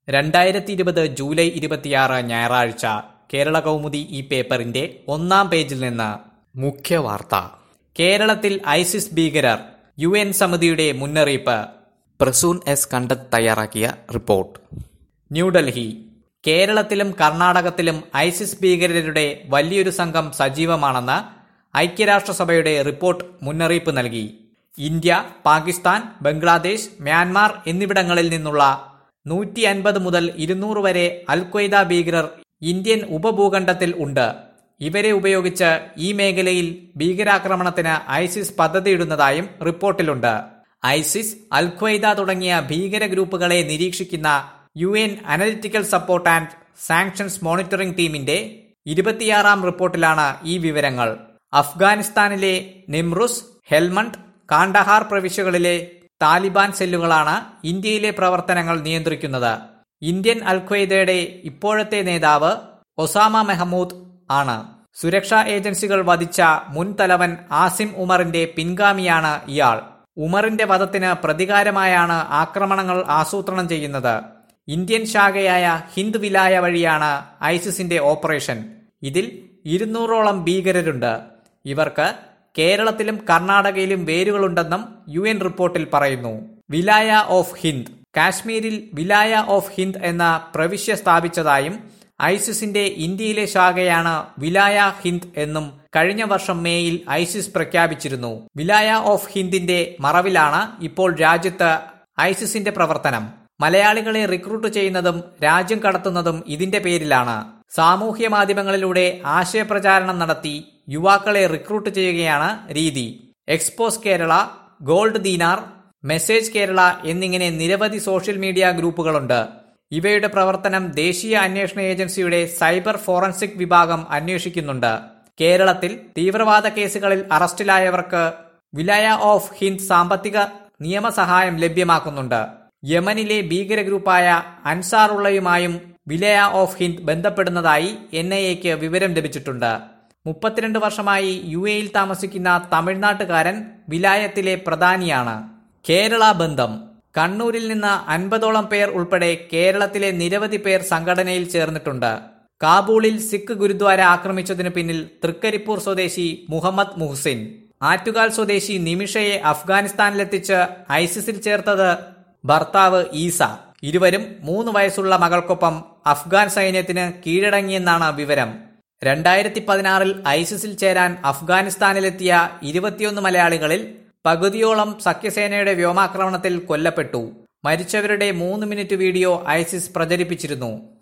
രണ്ടായിരത്തി ഇരുപത് ജൂലൈ ഇരുപത്തിയാറ് ഞായറാഴ്ച കേരള കൗമുദി ഈ പേപ്പറിന്റെ ഒന്നാം പേജിൽ നിന്ന് മുഖ്യ വാർത്ത കേരളത്തിൽ ഐസിസ് ഭീകരർ യു എൻ സമിതിയുടെ മുന്നറിയിപ്പ് പ്രസൂൺ എസ് കണ്ടത് തയ്യാറാക്കിയ റിപ്പോർട്ട് ന്യൂഡൽഹി കേരളത്തിലും കർണാടകത്തിലും ഐസിസ് ഭീകരരുടെ വലിയൊരു സംഘം സജീവമാണെന്ന് ഐക്യരാഷ്ട്രസഭയുടെ റിപ്പോർട്ട് മുന്നറിയിപ്പ് നൽകി ഇന്ത്യ പാകിസ്ഥാൻ ബംഗ്ലാദേശ് മ്യാൻമാർ എന്നിവിടങ്ങളിൽ നിന്നുള്ള നൂറ്റി അൻപത് മുതൽ ഇരുന്നൂറ് വരെ അൽഖ്വയ്ദ ഭീകരർ ഇന്ത്യൻ ഉപഭൂഖണ്ഡത്തിൽ ഉണ്ട് ഇവരെ ഉപയോഗിച്ച് ഈ മേഖലയിൽ ഭീകരാക്രമണത്തിന് ഐസിസ് പദ്ധതിയിടുന്നതായും റിപ്പോർട്ടിലുണ്ട് ഐസിസ് അൽഖ്വയ്ദ തുടങ്ങിയ ഭീകര ഗ്രൂപ്പുകളെ നിരീക്ഷിക്കുന്ന U N analytical support and sanctions monitoring ടീമിന്റെ ഇരുപത്തിയാറാം റിപ്പോർട്ടിലാണ് ഈ വിവരങ്ങൾ അഫ്ഗാനിസ്ഥാനിലെ നിമ്രുസ് ഹെൽമണ്ട് കാണ്ടഹാർ പ്രവിശ്യകളിലെ താലിബാൻ സെല്ലുകളാണ് ഇന്ത്യയിലെ പ്രവർത്തനങ്ങൾ നിയന്ത്രിക്കുന്നത് ഇന്ത്യൻ അൽഖ്വയ്ദയുടെ ഇപ്പോഴത്തെ നേതാവ് ഒസാമ മെഹമ്മൂദ് ആണ് സുരക്ഷാ ഏജൻസികൾ വധിച്ച മുൻ തലവൻ ആസിം ഉമറിന്റെ പിൻഗാമിയാണ് ഇയാൾ ഉമറിന്റെ വധത്തിന് പ്രതികാരമായാണ് ആക്രമണങ്ങൾ ആസൂത്രണം ചെയ്യുന്നത് ഇന്ത്യൻ ശാഖയായ ഹിന്ദ് വിലായ വഴിയാണ് ഐസിസിന്റെ ഓപ്പറേഷൻ ഇതിൽ ഇരുന്നൂറോളം ഭീകരരുണ്ട് ഇവർക്ക് കേരളത്തിലും കർണാടകയിലും വേരുകളുണ്ടെന്നും യു എൻ റിപ്പോർട്ടിൽ പറയുന്നു വിലായ ഓഫ് ഹിന്ദ് കാശ്മീരിൽ വിലായ ഓഫ് ഹിന്ദ് എന്ന പ്രവിശ്യ സ്ഥാപിച്ചതായും ഐസിസിന്റെ ഇന്ത്യയിലെ ശാഖയാണ് വിലായ ഹിന്ദ് എന്നും കഴിഞ്ഞ വർഷം മേയിൽ ഐസിസ് പ്രഖ്യാപിച്ചിരുന്നു വിലായ ഓഫ് ഹിന്ദിന്റെ മറവിലാണ് ഇപ്പോൾ രാജ്യത്ത് ഐസിസിന്റെ പ്രവർത്തനം മലയാളികളെ റിക്രൂട്ട് ചെയ്യുന്നതും രാജ്യം കടത്തുന്നതും ഇതിന്റെ പേരിലാണ് സാമൂഹ്യ മാധ്യമങ്ങളിലൂടെ ആശയപ്രചാരണം നടത്തി യുവാക്കളെ റിക്രൂട്ട് ചെയ്യുകയാണ് രീതി expose Kerala gold dinar message Kerala എന്നിങ്ങനെ നിരവധി സോഷ്യൽ മീഡിയ ഗ്രൂപ്പുകളുണ്ട് ഇവയുടെ പ്രവർത്തനം ദേശീയ അന്വേഷണ ഏജൻസിയുടെ സൈബർ ഫോറൻസിക് വിഭാഗം അന്വേഷിക്കുന്നുണ്ട് കേരളത്തിൽ തീവ്രവാദ കേസുകളിൽ അറസ്റ്റിലായവർക്ക് വിലയ ഓഫ് ഹിന്ദ് സാമ്പത്തിക നിയമസഹായം ലഭ്യമാക്കുന്നുണ്ട് യമനിലെ ഭീകര ഗ്രൂപ്പായ അൻസാറുള്ളയുമായും വിലയ ഓഫ് ഹിന്ദ് ബന്ധപ്പെടുന്നതായി എൻ ഐ എക്ക് വിവരം ലഭിച്ചിട്ടുണ്ട് മുപ്പത്തിരണ്ട് വർഷമായി യു എയിൽ താമസിക്കുന്ന തമിഴ്നാട്ടുകാരൻ വിലായത്തിലെ പ്രധാനിയാണ് കേരള ബന്ധം കണ്ണൂരിൽ നിന്ന് അൻപതോളം പേർ ഉൾപ്പെടെ കേരളത്തിലെ നിരവധി പേർ സംഘടനയിൽ ചേർന്നിട്ടുണ്ട് കാബൂളിൽ സിഖ് ഗുരുദ്വാര ആക്രമിച്ചതിനു പിന്നിൽ തൃക്കരിപ്പൂർ സ്വദേശി മുഹമ്മദ് മുഹ്സിൻ ആറ്റുകാൽ സ്വദേശി നിമിഷയെ അഫ്ഗാനിസ്ഥാനിലെത്തിച്ച് ഐസിസിൽ ചേർത്തത് ഭർത്താവ് ഈസ ഇരുവരും മൂന്ന് വയസ്സുള്ള മകൾക്കൊപ്പം അഫ്ഗാൻ സൈന്യത്തിന് കീഴടങ്ങിയെന്നാണ് വിവരം രണ്ടായിരത്തി പതിനാറിൽ ഐസിസിൽ ചേരാൻ അഫ്ഗാനിസ്ഥാനിലെത്തിയ ഇരുപത്തിയൊന്ന് മലയാളികളിൽ പകുതിയോളം സഖ്യസേനയുടെ വ്യോമാക്രമണത്തിൽ കൊല്ലപ്പെട്ടു മരിച്ചവരുടെ മൂന്ന് മിനിറ്റ് വീഡിയോ ഐസിസ് പ്രചരിപ്പിച്ചിരുന്നു